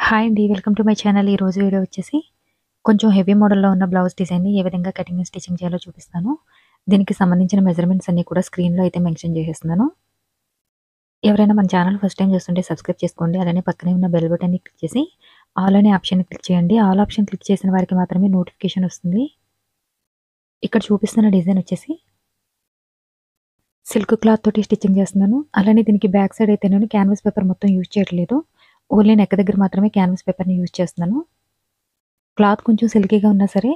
Hi అండి. Welcome to my channel. ఈరోజు video వచ్చేసి కొంచెం హెవీ మోడల్‌లో ఉన్న బ్లౌజ్ డిజైన్‌ని ఏ విధంగా కటింగ్ అండ్ స్టిచ్చింగ్ చేయాలో చూపిస్తాను. దీనికి సంబంధించిన మెజర్‌మెంట్స్ అన్నీ కూడా స్క్రీన్‌లో అయితే మెన్షన్ చేసేస్తున్నాను. ఎవరైనా మన ఛానల్ ఫస్ట్ టైమ్ చూస్తుంటే సబ్స్క్రైబ్ చేసుకోండి. అలానే పక్కనే ఉన్న బెల్ బటన్‌ని క్లిక్ చేసి ఆల్ అనే ఆప్షన్‌ని క్లిక్ చేయండి. ఆల్ ఆప్షన్ క్లిక్ చేసిన వారికి మాత్రమే నోటిఫికేషన్ వస్తుంది. ఇక్కడ చూపిస్తున్న డిజైన్ వచ్చేసి సిల్క్ క్లాత్ తోటి స్టిచ్చింగ్ చేస్తున్నాను. అలానే దీనికి బ్యాక్ సైడ్ అయితే నేను క్యాన్వాస్ పేపర్ మొత్తం యూజ్ చేయట్లేదు. ఓన్లీ నెక్ దగ్గర మాత్రమే క్యాన్వాస్ పేపర్‌ని యూజ్ చేస్తున్నాను. క్లాత్ కొంచెం సిల్కీగా ఉన్నా సరే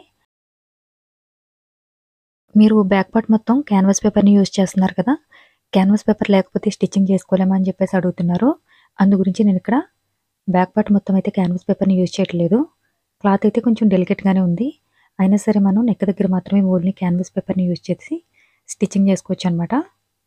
మీరు బ్యాక్ పార్ట్ మొత్తం క్యాన్వాస్ పేపర్‌ని యూజ్ చేస్తున్నారు కదా! క్యాన్వాస్ పేపర్ లేకపోతే స్టిచ్చింగ్ చేసుకోలేమా అని చెప్పేసి అడుగుతున్నారు. అందు గురించి నేను ఇక్కడ బ్యాక్ పార్ట్ మొత్తం అయితే క్యాన్వాస్ పేపర్‌ని యూజ్ చేయట్లేదు. క్లాత్ అయితే కొంచెం డెలికేట్‌గానే ఉంది. అయినా సరే మనం నెక్ దగ్గర మాత్రమే ఓన్లీ క్యాన్వాస్ పేపర్‌ని యూజ్ చేసి స్టిచ్చింగ్ చేసుకోవచ్చనమాట.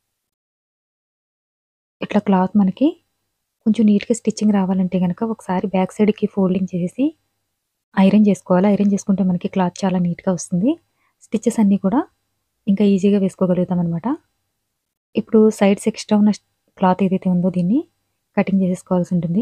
ఇట్లా క్లాత్ మనకి కొంచెం నీట్‌గా స్టిచ్చింగ్ రావాలంటే గనక ఒకసారి బ్యాక్ సైడ్‌కి ఫోల్డింగ్ చేసేసి ఐరన్ చేసుకోవాలి. ఐరన్ చేసుకుంటే మనకి క్లాత్ చాలా నీట్‌గా వస్తుంది. స్టిచెస్ అన్నీ కూడా ఇంకా ఈజీగా వేసుకోగలుగుతామనమాట. ఇప్పుడు సైడ్స్ ఎక్స్ట్రా ఉన్న క్లాత్ ఏదైతే ఉందో దీన్ని కటింగ్ చేసేసుకోవాల్సి ఉంటుంది.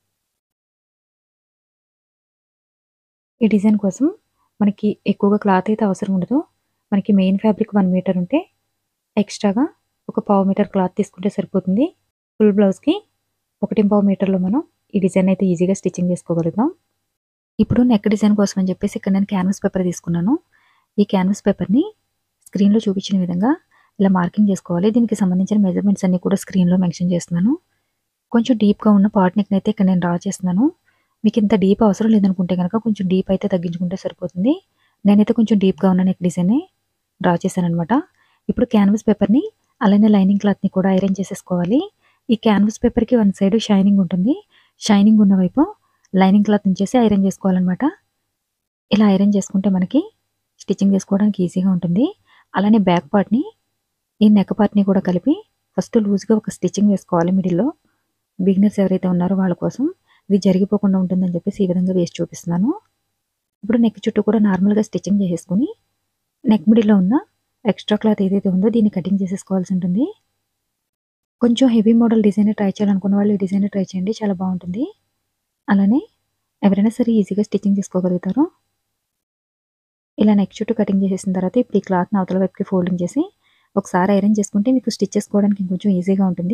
ఈ డిజైన్ కోసం మనకి ఎక్కువగా క్లాత్ అయితే అవసరం ఉండదు. మనకి మెయిన్ ఫ్యాబ్రిక్ 1 మీటర్ ఉంటే ఎక్స్ట్రాగా ఒక పావు మీటర్ క్లాత్ తీసుకుంటే సరిపోతుంది. ఫుల్ బ్లౌజ్‌కి 1.5 మీటర్‌లో మనం ఈ డిజైన్ అయితే ఈజీగా స్టిచ్చింగ్ చేసుకోగలుగుతాం. ఇప్పుడు నెక్ డిజైన్ కోసం అని చెప్పేసి ఇక్కడ నేను క్యాన్వాస్ పేపర్ తీసుకున్నాను. ఈ క్యాన్వాస్ పేపర్‌ని స్క్రీన్‌లో చూపించిన విధంగా ఇలా మార్కింగ్ చేసుకోవాలి. దీనికి సంబంధించిన మెజర్‌మెంట్స్ అన్నీ కూడా స్క్రీన్‌లో మెన్షన్ చేస్తున్నాను. కొంచెం డీప్‌గా ఉన్న పార్ట్ నెక్‌ని అయితే ఇక్కడ నేను డ్రా చేస్తున్నాను. మీకు ఇంత డీప్ అవసరం లేదనుకుంటే గనక కొంచెం డీప్ అయితే తగ్గించుకుంటే సరిపోతుంది. నేనైతే కొంచెం డీప్‌గా ఉన్న నెక్ డిజైనే డ్రా చేశాననమాట. ఇప్పుడు క్యాన్వాస్ పేపర్‌ని అలానే లైనింగ్ క్లాత్‌ని కూడా ఐరన్ చేసేసుకోవాలి. ఈ క్యాన్వాస్ పేపర్‌కి వన్ సైడ్ షైనింగ్ ఉంటుంది. షైనింగ్ ఉన్న వైపు లైనింగ్ క్లాత్ ఉంచేసి ఐరన్ చేసుకోవాలనమాట. ఇలా ఐరన్ చేసుకుంటే మనకి స్టిచ్చింగ్ చేసుకోవడానికి ఈజీగా ఉంటుంది. అలానే బ్యాక్ పార్ట్‌ని ఈ నెక్ పార్ట్‌ని కూడా కలిపి ఫస్ట్ లూజ్‌గా ఒక స్టిచ్చింగ్ వేసుకోవాలి మిడిల్‌లో. బిగినర్స్ ఎవరైతే ఉన్నారో వాళ్ళ కోసం ఇది జరిగిపోకుండా ఉంటుందని చెప్పేసి ఈ విధంగా వేసి చూపిస్తున్నాను. ఇప్పుడు నెక్ చుట్టూ కూడా నార్మల్‌గా స్టిచ్చింగ్ చేసేసుకొని నెక్ మిడిల్‌లో ఉన్న ఎక్స్ట్రా క్లాత్ ఏదైతే ఉందో దీన్ని కటింగ్ చేసేసుకోవాల్సి ఉంటుంది. కొంచెం హెవీ మోడల్ డిజైన్ ట్రై చేయాలనుకున్న వాళ్ళు ఈ డిజైన్ ట్రై చేయండి. చాలా బావుంటుంది. అలానే ఎవరైనా సరే ఈజీగా స్టిచ్చింగ్ చేసుకోగలుగుతారు. ఇలా నెక్ చుట్టూ కటింగ్ చేసేసిన తర్వాత ఇప్పుడు ఈ క్లాత్‌ని అవతల వైపుకి ఫోల్డింగ్ చేసి ఒకసారి ఐరన్ చేసుకుంటే మీకు స్టిచ్ చేసుకోవడానికి ఇంకొంచెం ఈజీగా ఉంటుంది.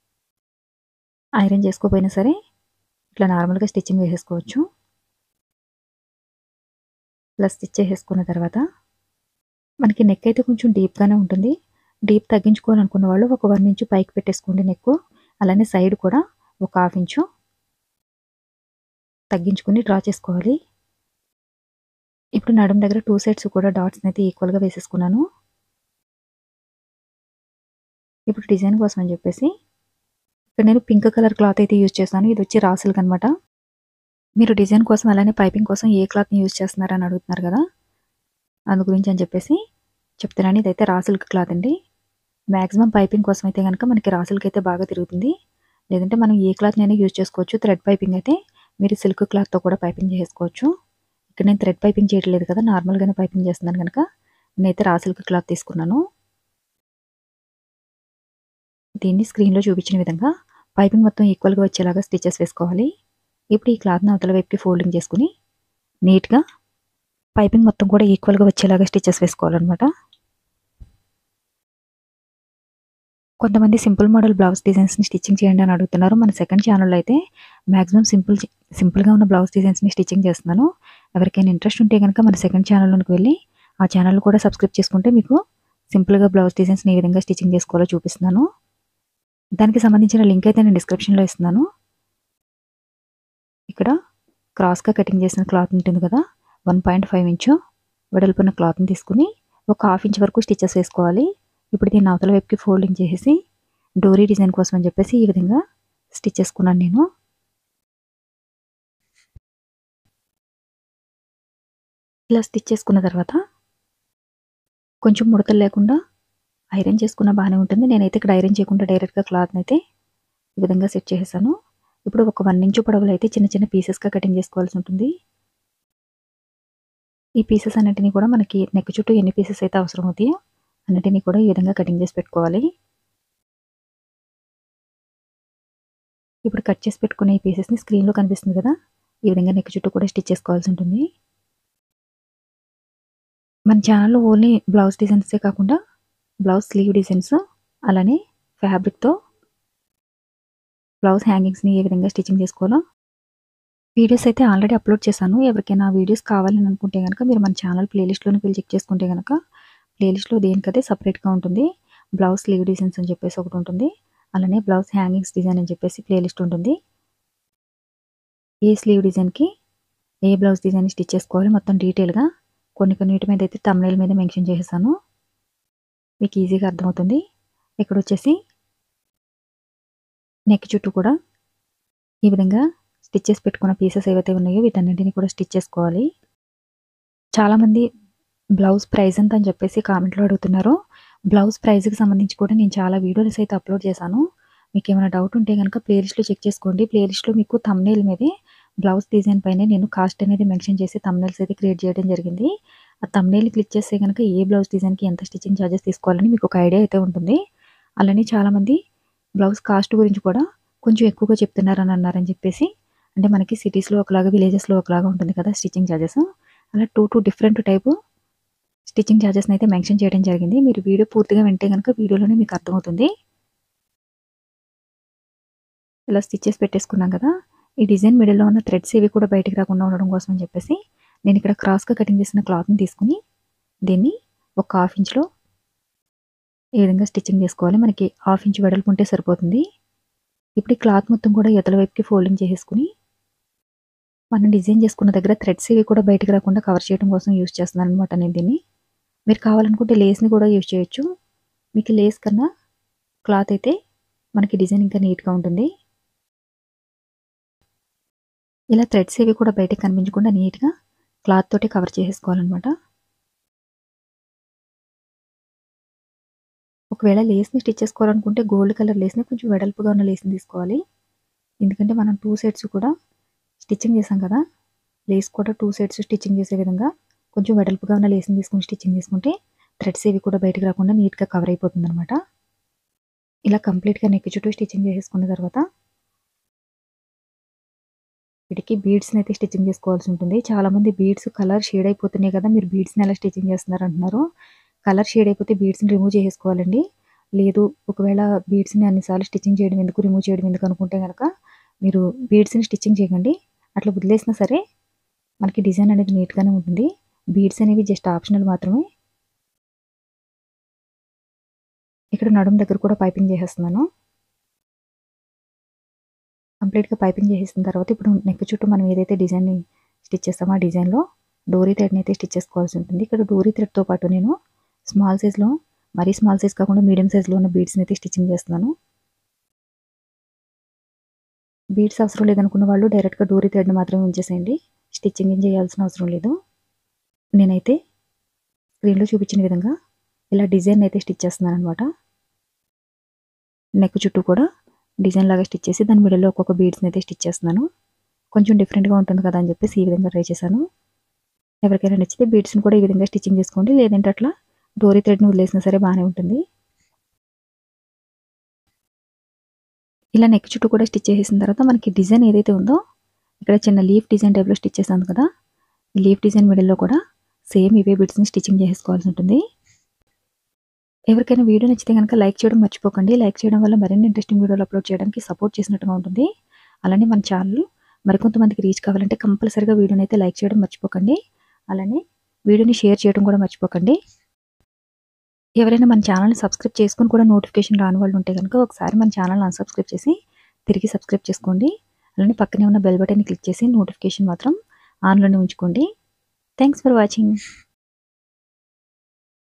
ఐరన్ చేసుకోకపోయినా సరే ఇట్లా నార్మల్‌గా స్టిచ్చింగ్ వేసేసుకోవచ్చు. ఇలా స్టిచ్ చేసేసుకున్న తర్వాత మనకి నెక్ అయితే కొంచెం డీప్‌గానే ఉంటుంది. డీప్ తగ్గించుకోవాలనుకున్న వాళ్ళు ఒక 1 ఇంచు పైకి పెట్టేసుకోండి నెక్కు. అలానే సైడ్ కూడా ఒక హాఫ్ ఇంచు తగ్గించుకొని డ్రా చేసుకోవాలి. ఇప్పుడు నడుము దగ్గర 2 సైడ్స్ కూడా డాట్స్‌ని అయితే ఈక్వల్‌గా వేసేసుకున్నాను. ఇప్పుడు డిజైన్ కోసం అని చెప్పేసి ఇక్కడ నేను పింక్ కలర్ క్లాత్ అయితే యూజ్ చేశాను. ఇది వచ్చి రా సిల్క్ అనమాట. మీరు డిజైన్ కోసం అలానే పైపింగ్ కోసం ఏ క్లాత్‌ని యూజ్ చేస్తున్నారని అడుగుతున్నారు కదా! అందు గురించి అని చెప్పేసి చెప్తున్నాను. ఇదైతే రా సిల్క్ క్లాత్ అండి. మాక్సిమం పైపింగ్ కోసం అయితే గనక మనకి రా సిల్క్ అయితే బాగా తిరుగుతుంది. లేదంటే మనం ఏ క్లాత్‌నైనా యూజ్ చేసుకోవచ్చు. థ్రెడ్ పైపింగ్ అయితే మీరు సిల్క్ క్లాత్‌తో కూడా పైపింగ్ చేసేసుకోవచ్చు. ఇక్కడ నేను థ్రెడ్ పైపింగ్ చేయట్లేదు కదా! నార్మల్‌గానే పైపింగ్ చేస్తున్నాను గనక నేనైతే రా సిల్క్ క్లాత్ తీసుకున్నాను. దీన్ని స్క్రీన్‌లో చూపించిన విధంగా పైపింగ్ మొత్తం ఈక్వల్‌గా వచ్చేలాగా స్టిచెస్ వేసుకోవాలి. ఇప్పుడు ఈ క్లాత్‌ని అవతల వైపుకి ఫోల్డింగ్ చేసుకొని నీట్‌గా పైపింగ్ మొత్తం కూడా ఈక్వల్‌గా వచ్చేలాగా స్టిచెస్ వేసుకోవాలనమాట. కొంతమంది సింపుల్ మోడల్ బ్లౌజ్ డిజైన్స్‌ని స్టిచ్చింగ్ చేయండి అని అడుగుతున్నారు. మన సెకండ్ ఛానల్‌లో అయితే మాక్సిమం సింపుల్ సింపుల్‌గా ఉన్న బ్లౌజ్ డిజైన్స్‌ని స్టిచ్చింగ్ చేస్తున్నాను. ఎవరికైనా ఇంట్రెస్ట్ ఉంటే గనక మన సెకండ్ ఛానల్‌లోకి వెళ్లి ఆ ఛానల్ కూడా సబ్స్క్రైబ్ చేసుకుంటే మీకు సింపుల్‌గా బ్లౌజ్ డిజైన్స్‌ని ఏ విధంగా స్టిచ్చింగ్ చేసుకోవాలో చూపిస్తున్నాను. దానికి సంబంధించిన లింక్ అయితే నేను డిస్క్రిప్షన్‌లో ఇస్తున్నాను. ఇక్కడ క్రాస్‌గా కటింగ్ చేసిన క్లాత్ ఉంటుంది కదా! 1.5 ఇంచు వెడల్పున్న క్లాత్‌ని తీసుకొని ఒక హాఫ్ ఇంచ్ వరకు స్టిచెస్ వేసుకోవాలి. ఇప్పుడు దీన్ని అవతల వైపుకి ఫోల్డింగ్ చేసేసి డోరీ డిజైన్ కోసం అని చెప్పేసి ఈ విధంగా స్టిచ్ చేసుకున్నాను నేను. ఇలా స్టిచ్ చేసుకున్న తర్వాత కొంచెం ముడతలు లేకుండా ఐరన్ చేసుకున్నా బానే ఉంటుంది. నేనైతే ఇక్కడ ఐరన్ చేయకుండా డైరెక్ట్‌గా క్లాత్‌ని అయితే ఈ విధంగా సెట్ చేసేసాను. ఇప్పుడు ఒక 1 ఇంచు పొడవులో అయితే చిన్న చిన్న పీసెస్‌గా కటింగ్ చేసుకోవాల్సి ఉంటుంది. ఈ పీసెస్ అన్నిటిని కూడా మనకి నెక్ చుట్టూ ఎన్ని పీసెస్ అయితే అవసరం అవుతాయో అన్నిటిని కూడా ఈ విధంగా కటింగ్ చేసి పెట్టుకోవాలి. ఇప్పుడు కట్ చేసి పెట్టుకున్న ఈ పీసెస్‌ని స్క్రీన్‌లో కనిపిస్తుంది కదా! ఈ విధంగా నెక్ చుట్టూ కూడా స్టిచ్ చేసుకోవాల్సి ఉంటుంది మన ఛానల్లో ఓన్లీ బ్లౌజ్ డిజైన్సే కాకుండా బ్లౌజ్ స్లీవ్ డిజైన్స్ అలానే ఫ్యాబ్రిక్తో బ్లౌజ్ హ్యాంగింగ్స్ని ఏ విధంగా స్టిచ్చింగ్ చేసుకోవాలో వీడియోస్ అయితే ఆల్రెడీ అప్లోడ్ చేశాను ఎవరికైనా వీడియోస్ కావాలని అనుకుంటే కనుక మీరు మన ఛానల్ ప్లేలిస్ట్లోకి వెళ్ళి చెక్ చేసుకుంటే కనుక ప్లేలిస్ట్లో దేనికైతే సపరేట్గా ఉంటుంది బ్లౌజ్ స్లీవ్ డిజైన్స్ అని చెప్పేసి ఒకటి ఉంటుంది అలానే బ్లౌజ్ హ్యాంగింగ్స్ డిజైన్ అని చెప్పేసి ప్లేలిస్ట్ ఉంటుంది ఏ స్లీవ్ డిజైన్కి ఏ బ్లౌజ్ డిజైన్ స్టిచ్ చేసుకోవాలి మొత్తం డీటెయిల్గా కొన్ని కొన్ని వీటి మీద అయితే తమిళ మీద మెన్షన్ చేసేసాను మీకు ఈజీగా అర్థమవుతుంది ఇక్కడ వచ్చేసి నెక్ చుట్టూ కూడా ఈ విధంగా స్టిచ్చెస్ పెట్టుకున్న పీసెస్ ఏవైతే ఉన్నాయో వీటన్నింటినీ కూడా స్టిచ్ చేసుకోవాలి చాలామంది బ్లౌజ్ ప్రైస్ ఎంత అని చెప్పేసి కామెంట్లో అడుగుతున్నారు బ్లౌజ్ ప్రైస్కి సంబంధించి కూడా నేను చాలా వీడియోస్ అయితే అప్లోడ్ చేశాను మీకు ఏమైనా డౌట్ ఉంటే కనుక ప్లేలిస్ట్లో చెక్ చేసుకోండి ప్లేలిస్ట్లో మీకు తమ్నేల్ మీదే బ్లౌజ్ డిజైన్ పైన నేను కాస్ట్ అనేది మెన్షన్ చేసి తమ్నేల్స్ అయితే క్రియేట్ చేయడం జరిగింది ఆ తమ్నేల్ క్లిక్ చేస్తే కనుక ఏ బ్లౌజ్ డిజైన్కి ఎంత స్టిచ్చింగ్ ఛార్జెస్ తీసుకోవాలని మీకు ఒక ఐడియా అయితే ఉంటుంది అలానే చాలామంది బ్లౌజ్ కాస్ట్ గురించి కూడా కొంచెం ఎక్కువగా చెప్తున్నారని అన్నారని చెప్పేసి అంటే మనకి సిటీస్లో ఒకలాగా విలేజెస్లో ఒకలాగా ఉంటుంది కదా స్టిచ్చింగ్ ఛార్జెస్ అలా two two different type stitching ఛార్జెస్ని అయితే మెన్షన్ చేయడం జరిగింది మీరు వీడియో పూర్తిగా వింటే కనుక వీడియోలోనే మీకు అర్థమవుతుంది ఇలా స్టిచ్చెస్ పెట్టేసుకున్నాం కదా ఈ డిజైన్ మిడిల్లో ఉన్న థ్రెడ్స్ ఇవి కూడా బయటికి రాకుండా ఉండడం కోసం అని చెప్పేసి నేను ఇక్కడ క్రాస్గా కటింగ్ చేసిన క్లాత్ని తీసుకుని దీన్ని ఒక హాఫ్ ఇంచ్లో ఈ విధంగా స్టిచ్చింగ్ చేసుకోవాలి మనకి హాఫ్ ఇంచ్ వెడల్పు ఉంటే సరిపోతుంది ఇప్పుడు ఈ క్లాత్ మొత్తం కూడా ఎదల వైపుకి ఫోల్డింగ్ చేసేసుకుని మనం డిజైన్ చేసుకున్న దగ్గర థ్రెడ్స్ ఇవి కూడా బయటకు రాకుండా కవర్ చేయడం కోసం యూస్ చేస్తున్నాను అనమాట నేను దీన్ని మీరు కావాలనుకుంటే లేస్ని కూడా యూజ్ చేయొచ్చు మీకు లేస్ కన్నా క్లాత్ అయితే మనకి డిజైన్ ఇంకా నీట్గా ఉంటుంది ఇలా థ్రెడ్స్ ఇవి కూడా బయటకు కనిపించకుండా నీట్గా క్లాత్ తోటి కవర్ చేసేసుకోవాలన్నమాట ఒకవేళ లేస్ని స్టిచ్ చేసుకోవాలనుకుంటే గోల్డ్ కలర్ లేస్ని కొంచెం వెడల్పుగా ఉన్న లేస్ని తీసుకోవాలి ఎందుకంటే మనం టూ సైడ్స్ కూడా స్టిచ్చింగ్ చేసాం కదా లేస్ కూడా టూ సైడ్స్ స్టిచ్చింగ్ చేసే విధంగా కొంచెం వెడల్పుగా ఉన్న లేస్ని తీసుకుని స్టిచ్చింగ్ చేసుకుంటే థ్రెడ్స్ ఇవి కూడా బయటకు రాకుండా నీట్గా కవర్ అయిపోతుంది అనమాట ఇలా కంప్లీట్గా నెక్ చుట్టూ స్టిచ్చింగ్ చేసేసుకున్న తర్వాత వీటికి బీడ్స్ని అయితే స్టిచ్చింగ్ చేసుకోవాల్సి ఉంటుంది చాలామంది బీడ్స్ కలర్ షేడ్ అయిపోతున్నాయి కదా మీరు బీడ్స్ని ఎలా స్టిచ్చింగ్ చేస్తున్నారు అంటున్నారు కలర్ షేడ్ అయిపోతే బీడ్స్ని రిమూవ్ చేసుకోవాలండి లేదు ఒకవేళ బీడ్స్ని అన్నిసార్లు స్టిచ్చింగ్ చేయడం ఎందుకు రిమూవ్ చేయడం ఎందుకు అనుకుంటే కనుక మీరు బీడ్స్ని స్టిచ్చింగ్ చేయకండి అట్లా వదిలేసినా సరే మనకి డిజైన్ అనేది నీట్గానే ఉంటుంది బీడ్స్ అనేవి జస్ట్ ఆప్షనల్ మాత్రమే ఇక్కడ నడుము దగ్గర కూడా పైపింగ్ చేసేస్తున్నాను కంప్లీట్గా పైపింగ్ చేసేసిన తర్వాత ఇప్పుడు నెక్ చుట్టూ మనం ఏదైతే డిజైన్ని స్టిచ్ చేస్తామో ఆ డిజైన్లో డోరీ థ్రెడ్ని అయితే స్టిచ్ చేసుకోవాల్సి ఉంటుంది ఇక్కడ డోరీ థ్రెడ్తో పాటు నేను స్మాల్ సైజ్లో మరీ స్మాల్ సైజ్ కాకుండా మీడియం సైజ్లో ఉన్న బీడ్స్ని అయితే స్టిచ్చింగ్ చేస్తున్నాను బీడ్స్ అవసరం లేదనుకున్న వాళ్ళు డైరెక్ట్గా డోరీ థ్రెడ్ని మాత్రమే ఉంచేసేయండి స్టిచ్చింగ్ ఏం చేయాల్సిన అవసరం లేదు నేనైతే స్క్రీన్లో చూపించిన విధంగా ఇలా డిజైన్ అయితే స్టిచ్ చేస్తున్నాను అనమాట నెక్ చుట్టూ కూడా డిజైన్ లాగా స్టిచ్ చేసి దాని మిడిల్లో ఒక్కొక్క బీడ్స్ని అయితే స్టిచ్ చేస్తున్నాను కొంచెం డిఫరెంట్గా ఉంటుంది కదా అని చెప్పేసి ఈ విధంగా ట్రై చేశాను ఎవరికైనా నచ్చితే బీడ్స్ని కూడా ఈ విధంగా స్టిచ్చింగ్ చేసుకోండి లేదంటే అట్లా డోరీ థ్రెడ్ని వదిలేసినా సరే బాగానే ఉంటుంది ఇలా నెక్ చుట్టూ కూడా స్టిచ్ చేసేసిన తర్వాత మనకి డిజైన్ ఏదైతే ఉందో ఇక్కడ చిన్న లీఫ్ డిజైన్ టైప్లో స్టిచ్ చేసాను కదా ఈ లీఫ్ డిజైన్ మిడిల్లో కూడా సేమ్ ఇవే బిట్స్ని స్టిచ్చింగ్ చేసుకోవాల్సి ఉంటుంది ఎవరికైనా వీడియో నచ్చితే కనుక లైక్ చేయడం మర్చిపోకండి లైక్ చేయడం వల్ల మరిన్ని ఇంట్రెస్టింగ్ వీడియోలు అప్లోడ్ చేయడానికి సపోర్ట్ చేసినట్టుగా ఉంటుంది అలానే మన ఛానల్ మరికొంతమందికి రీచ్ కావాలంటే కంపల్సరీగా వీడియోని అయితే లైక్ చేయడం మర్చిపోకండి అలానే వీడియోని షేర్ చేయడం కూడా మర్చిపోకండి ఎవరైనా మన ఛానల్ని సబ్స్క్రైబ్ చేసుకుని కూడా నోటిఫికేషన్ రాని వాళ్ళు ఉంటే కనుక ఒకసారి మన ఛానల్ అన్సబ్స్క్రైబ్ చేసి తిరిగి సబ్స్క్రైబ్ చేసుకోండి అలానే పక్కనే ఉన్న బెల్ బటన్ని క్లిక్ చేసి నోటిఫికేషన్ మాత్రం ఆన్లోనే ఉంచుకోండి థ్యాంక్స్ ఫర్ వాచింగ్